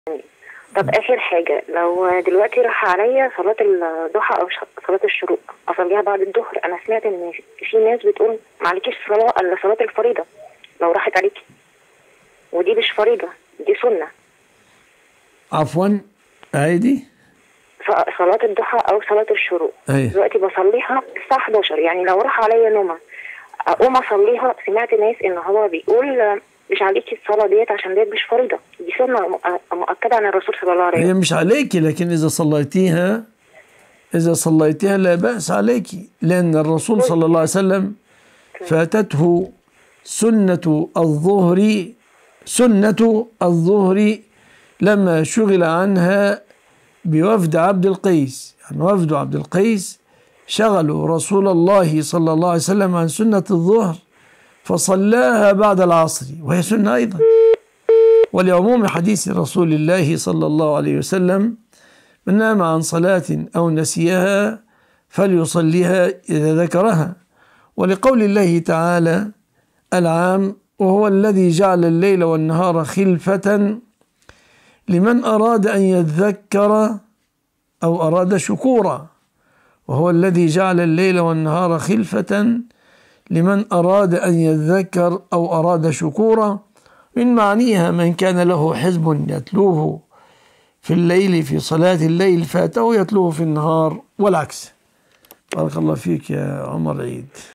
طب اخر حاجه لو دلوقتي راح عليا صلاه الضحى او ش- صلاه الشروق اصليها بعد الظهر انا سمعت ان في ناس بتقول ما عليكيش صلاه الا صلاه الفريضه لو راحت عليكي ودي مش فريضه دي سنه عفوا عادي ف- صلاه الضحى او صلاه الشروق أيوة. دلوقتي بصليها الساعه 11 يعني لو راح عليا نومه اقوم اصليها سمعت ناس ان هو بيقول مش عليكي الصلاه ديت عشان ديت مش فريضه دي سنه مؤ- مؤكده عن الرسول صلى الله عليه وسلم هي مش عليك لكن إذا صليتيها إذا صليتها لا بأس عليك لأن الرسول صلى الله عليه وسلم فاتته سنة الظهر سنة الظهر لما شغل عنها بوفد عبد القيس يعني وفد عبد القيس شغلوا رسول الله صلى الله عليه وسلم عن سنة الظهر فصلاها بعد العصر وهي سنة أيضا ولعموم حديث رسول الله صلى الله عليه وسلم من نام عن صلاة أو نسيها فليصليها إذا ذكرها ولقول الله تعالى العام وهو الذي جعل الليل والنهار خلفة لمن أراد أن يذكر أو أراد شكورا وهو الذي جعل الليل والنهار خلفة لمن أراد أن يذكر أو أراد شكورا من معانيها من كان له حزب يتلوه في الليل في صلاة الليل فاته يتلوه في النهار والعكس بارك الله فيك يا عمر عيد